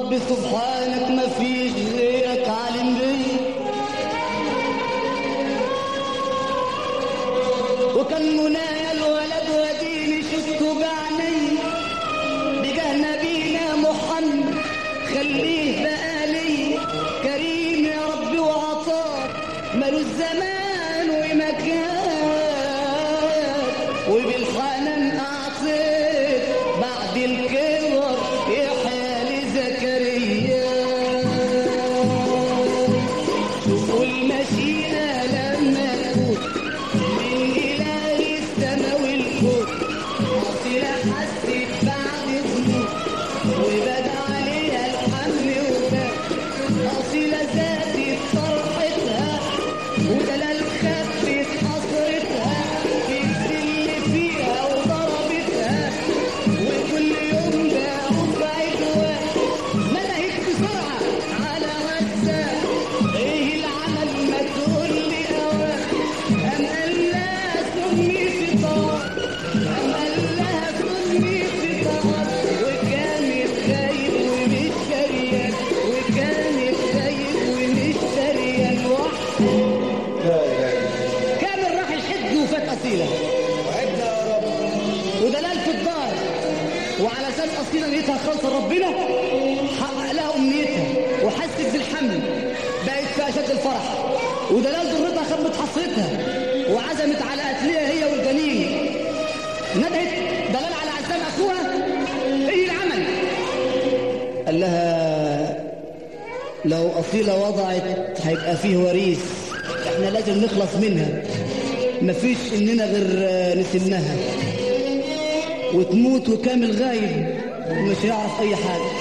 رب سبحانك ما فيش غيرك عالم بي وكان منايا الولد وديني شفته بعيني بجاه نبينا محمد خليه بقالي كريم يا رب وعطاك مالوش زمان ومكان وبالحنان اعطيت بعد الكبر يحيى لزكريا والمشينا لما تكون من إله السما والكون أصيلة حسيت بعد ذنوب وبدا عليها الحمل وباب أصيلة زادت فرحتها ودلال خفت حسرتها في السل فيها وضربتها وكل يوم باعوا بعدوها ملهت بسرعة على وسع ايه العمل ما تقول لي اوام ام قال لها سمي في طار ام قال لها سمي في طار وكانت خايف ومش شريان وكانت خايف ومش شريان وحده كامل راح الحج وفات اصيله وعدنا يا رب ودلال في الدار وعلى اساس اصيله نيتها خالصه ربنا حقق لها امنيتها وحست بالحمل بقت في اشد الفرح ودلال ضرتها خبت حصرتها وعزمت على قتلها هي والجنين ندهت دلال على عزام اخوها ايه العمل قال لها لو اصيله وضعت هيبقى فيه وريث احنا لازم نخلص منها مفيش اننا غير آه، نسمها وتموت وكامل غايب ومش هيعرف اي حاجه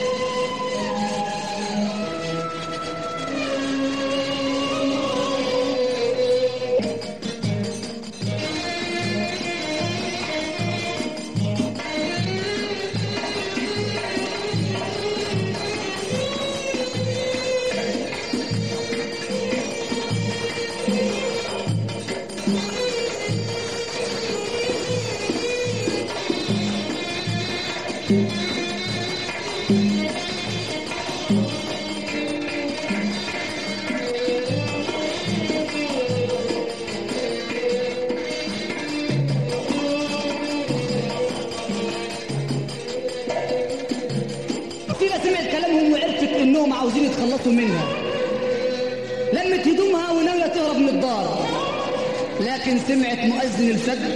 فينا سمعت كلامهم وعرفت انهم عاوزين يتخلصوا منها لمت هدومها وناويه تهرب من الدار لكن سمعت مؤذن الفجر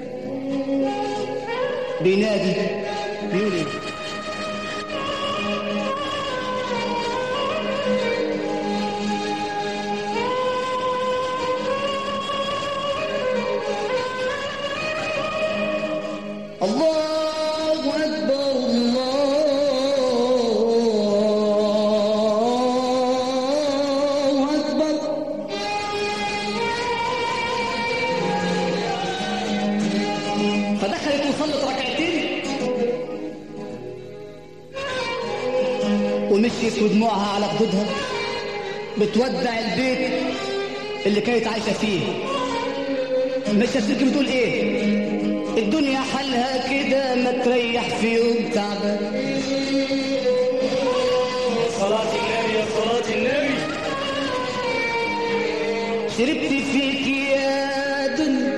بينادي بيقول ايه الله أكبر الله أكبر فدخلت وصلت ركعتين ومشيت ودموعها على خدودها بتودع البيت اللي كانت عايشة فيه مش هفتكر بتقول ايه الدنيا حالها كده ما تريح في يوم تعبان صلاة النبي يا صلاة النبي شربت فيك يا دنيا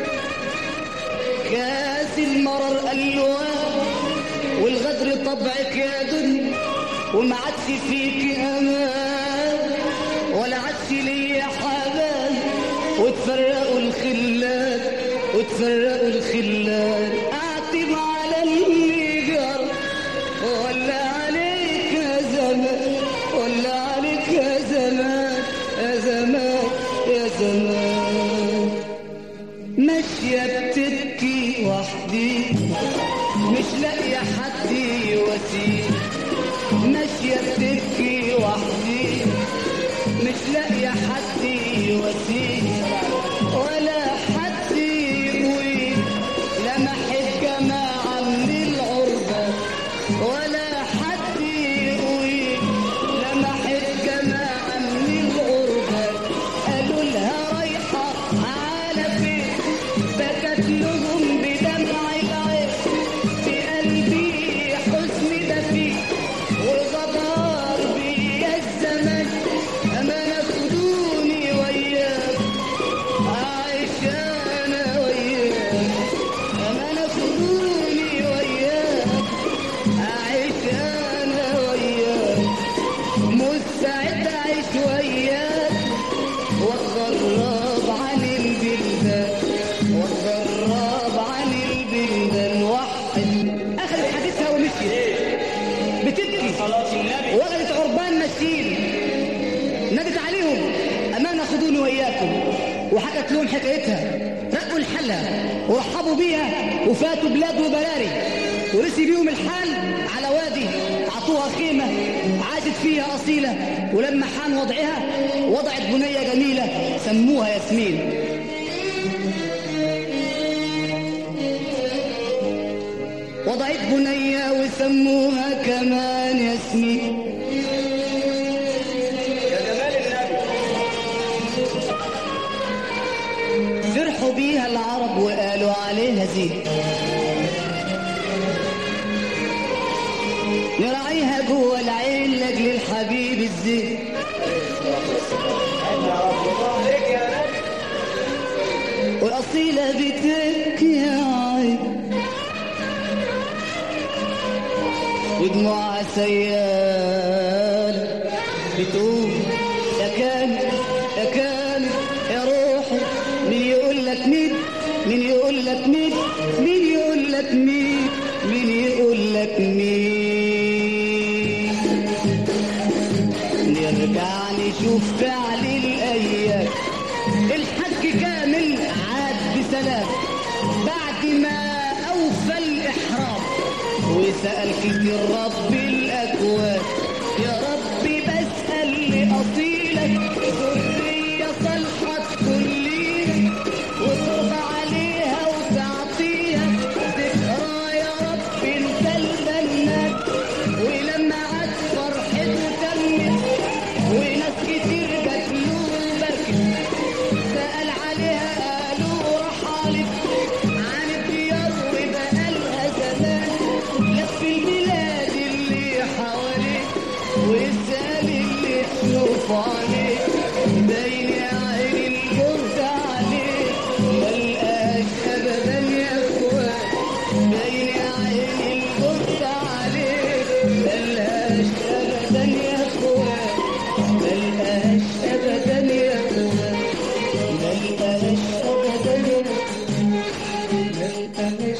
كاس المرر الوان والغدر طبعك يا دنيا وما عادش فيك امان ولا عادش ليا حبايب وتفرقوا الخلان وتفرقوا الخلان اعتب على اللي جرى ولا عليك يا زمان ولا عليك يا زمان يا زمان يا زمان ماشية بتبكي وحدي مش لاقية حد يواسيني ماشية بتبكي وحدي مش لاقية حد يواسيني ولا حد يقوي لمحت جماعة من العربة ولا حد يقوي لمحت جماعة من الغربة قالوا لها رايحة على فين بكت لهم بدمع العين في قلبي حزن دفي وغضب وحكت لهم حكايتها رقوا الحلة ورحبوا بيها وفاتوا بلاد وبراري ورسي بيهم الحال على وادي عطوها خيمة عاشت فيها أصيلة ولما حان وضعها وضعت بنية جميلة سموها ياسمين وضعت بنية وسموها كمان ياسمين يا جمال النبي فرحوا بيها العرب وقالوا عليها زين نراعيها جوه العين لاجل الحبيب الزين يا رب الله عليك يا نبي والأصيلة بتبكي يا عين ودموعها سيال بتقول يا كان يا كان يا روحي مين يقول لك مين مين يقول لك مين مين يقول لك مين مين يقول لك مين نرجع نشوف فعل الأيام الحج كامل عاد بسلام بعد ما أوفى الإحرام وسأل كتير رب الأكوان يا ربي بسأل لأصيلك ذرية صالحة تكون لينا وترضى عليها وتعطيها ذكرى يا رب انت المنان ولما عاد فرحته تمت وناس كتير جات له بركة سأل عليها قالوا رحلت عن الديار وبقالها زمان لف البلاد اللي حواليك واسأل اللي تشوف عليك باين يا عيني الجهد عليك ملقاش أبدا يا اخوان باين يا عيني الجهد عليك ملقاش أبدا يا اخوان ملقاش أبدا يا اخوان ملقاش أبدا يا ملقاش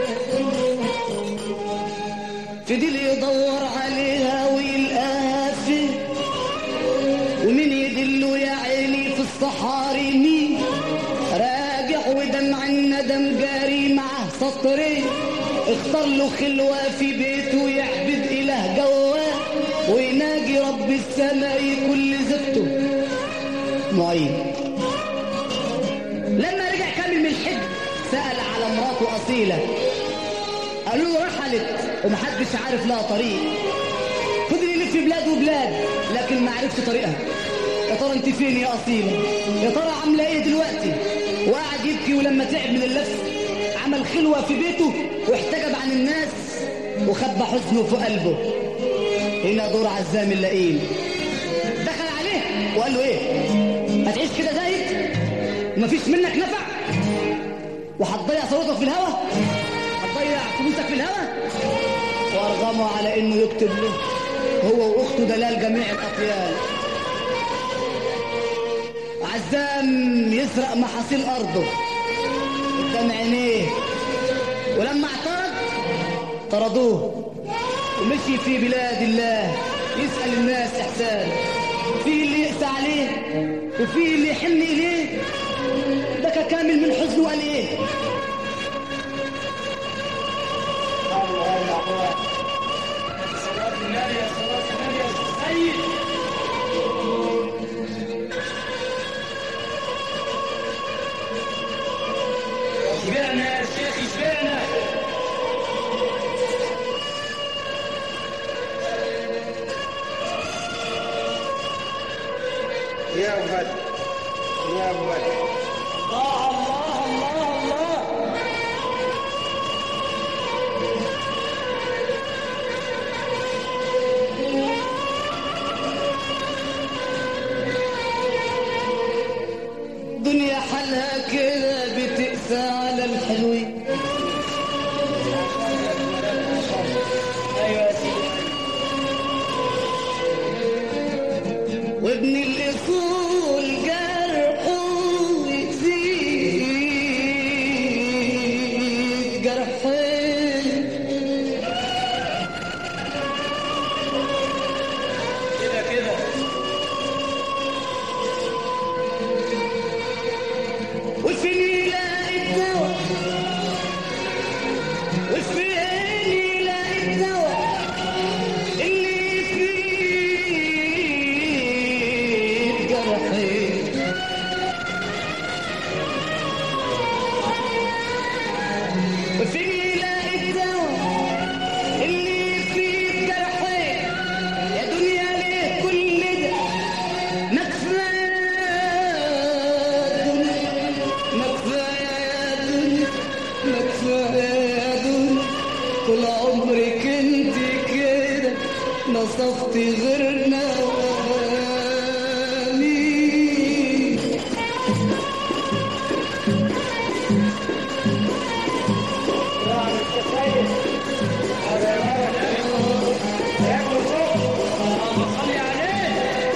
فضل يدور عليها ويلقاها فين ومين يدله يا عيني في الصحاري مين راجع ودمع الندم جاري معاه سطرين اختار له خلوة في بيته يعبد إله جواه ويناجي رب السماء كل زبته معين لما رجع كامل من الحج سأل على مراته أصيلة قالوا له رحلت ومحدش عارف لها طريق فضل يلف بلاد وبلاد لكن ما عرفش طريقها يا ترى انت فين يا أصيلة يا ترى عاملة ايه دلوقتي وقعد يبكي ولما تعب من اللف عمل خلوة في بيته واحتجب عن الناس وخبى حزنه في قلبه هنا دور عزام اللئيم دخل عليه وقال له ايه هتعيش كده زايد ومفيش منك نفع وهتضيع ثروتك في الهوا هتضيع فلوسك في الهوا وارغمه على انه يكتب له هو واخته دلال جميع الاطيال عزام يسرق محاصيل ارضه قدام عينيه ولما اعترض طردوه ومشي في بلاد الله يسأل الناس إحسان في اللي يقسى عليه وفي اللي يحن إليه بكى كامل من حزنه قال إيه الله يا اخوان صلاة النبي يا صلاة النبي يا سيد اشبعنا يا شيخ اشبعنا يا ابو بدر يا ابو بدر الله الله الله الله دنيا حالها كده بتقسى على الحلوين ايوه يا سيدي وابن الأصول جرحه طول عمرك انت كده نصفتي غيرنا مين يعني السيد هذا مرة ياكل فوق صلي عليه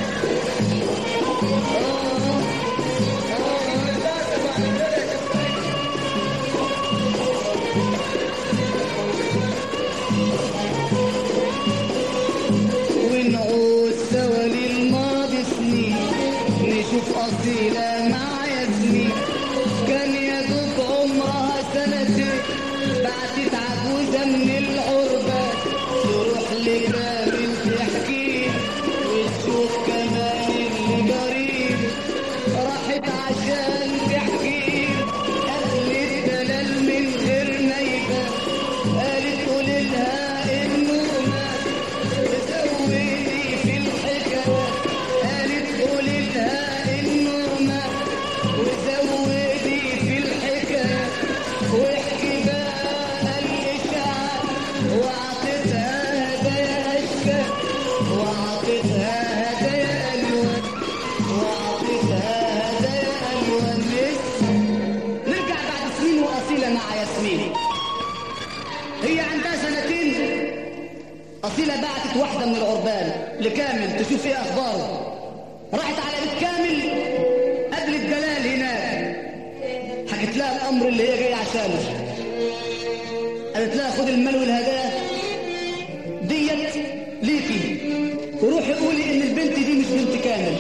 ونعود سوا للماضي سنين نشوف أصيلة مع ياسمين كان يا دوب عمرها سنتين بعدت عجوزة من العربة تروح لكامل تحكي وتشوف كمان اللي قريب راحت عشان تحكي أهل الدلال من غير ما يبان قالت قول لها إنه مات وزودي في الحكاية قالت قول لها إنه مات وزودي في الحكاية واحكي بقى الإشاعة وأعطتها هدايا أشكال وأعطتها هدايا ألوان وأعطتها هدايا ألوان لسه نرجع بعد سنين وأصيلة مع ياسمين هي عندها سنتين أصيلة بعتت واحدة من العربان لكامل تشوف ايه أخباره راحت على بيت كامل قابلت جلال هناك حكت لها الأمر اللي هي جاية عشانه قالت لها خد المال والهدايا ديت ليكي وروحي قولي ان البنت دي مش بنت كامل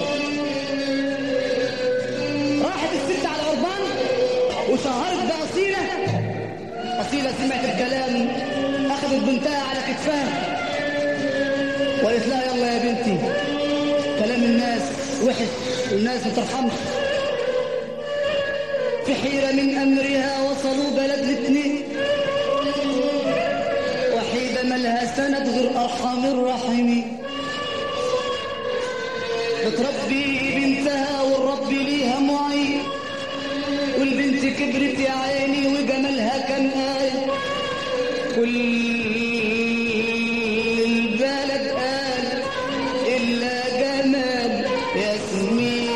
راحت الست على العربان وشهرت بأصيلة أصيلة سمعت الكلام أخذت بنتها على كتفها وقالت لها يلا يا بنتي كلام الناس وحش والناس ما ترحمش في حيرة من أمرها وصلوا بلد الاثنين وحيدة ملها سند غير أرحم الراحمين بتربي بنتها والرب ليها معين والبنت كبرت يا عيني وجمالها كان آية كل البلد قال إلا جمال ياسمين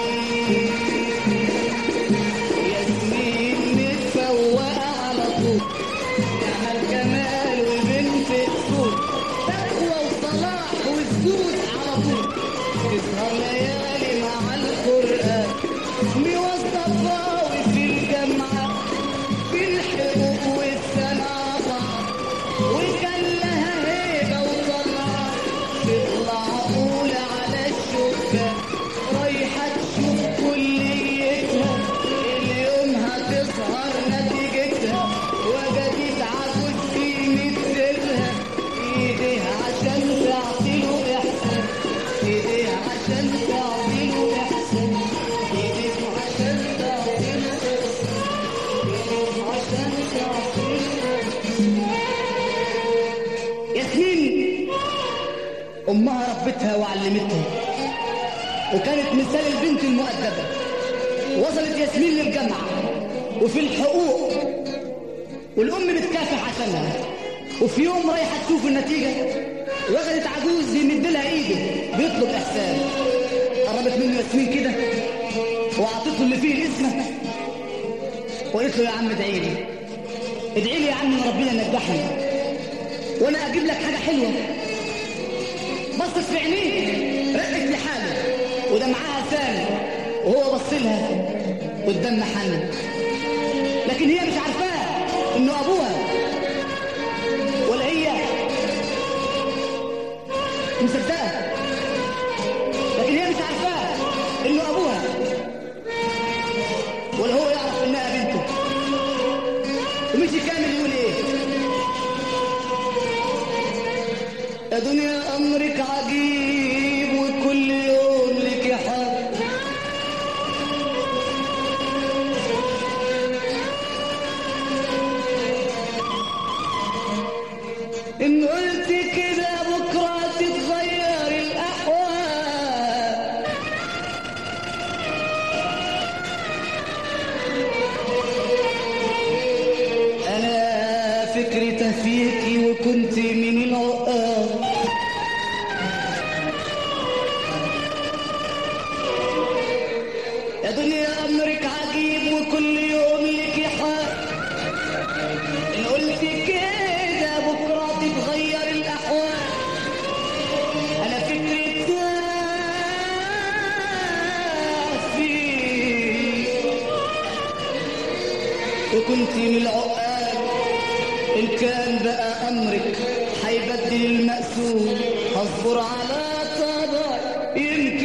ياسمين متفوقة على طول جمال جمال وبنت السود تقوى وصلاح وسجود على طول تسهر ليالي مع القرآن موظفة في الجامعة بالحقوق والصناعة وكان لها هيبة وطلعة تطلع أولى على الشباك رايحة تشوف كليتها اليوم هتظهر نتيجتها وجدت عجوز في مثلها ايديها عشان تعطيله احسان ايديها عشان تعطيله احسان ايديها عشان تعطيله احسان ايديها عشان تعطيله ياسمين امها ربتها وعلمتها وكانت مثال البنت المؤدبه وصلت ياسمين للجامعه وفي الحقوق والام بتكافح عشانها وفي يوم رايحه تشوف النتيجه وجدت عجوز يمد لها ايده بيطلب احسان قربت منه ياسمين كده واعطته اللي فيه الاسم وقالت له يا عم ادعي لي ادعي لي يا عم ان ربنا ينجحني وانا اجيب لك حاجه حلوه بصت في عينيه رقت لحاله وده معاها ثاني وهو بص لها والدم حن لكن هي مش عارفاه انه ابوها ولا هي مصدقه لكن هي مش عارفاه انه ابوها ولا هو يعرف انها بنته ومشي كامل يقول ايه يا دنيا امرك عجيب وكل يوم لك حال ان قلت كده بكره تتغير الاحوال انا فكري فكري تهفيكي وكنت من العقاب يا دنيا أمرك عجيب وكل يوم لك حال إن قلت كده بكرة تتغير الأحوال أنا فكري تهفيك وكنت من العقاد إن كان بقى أمرك هيبدل المقسوم هصبر على طبع يمكن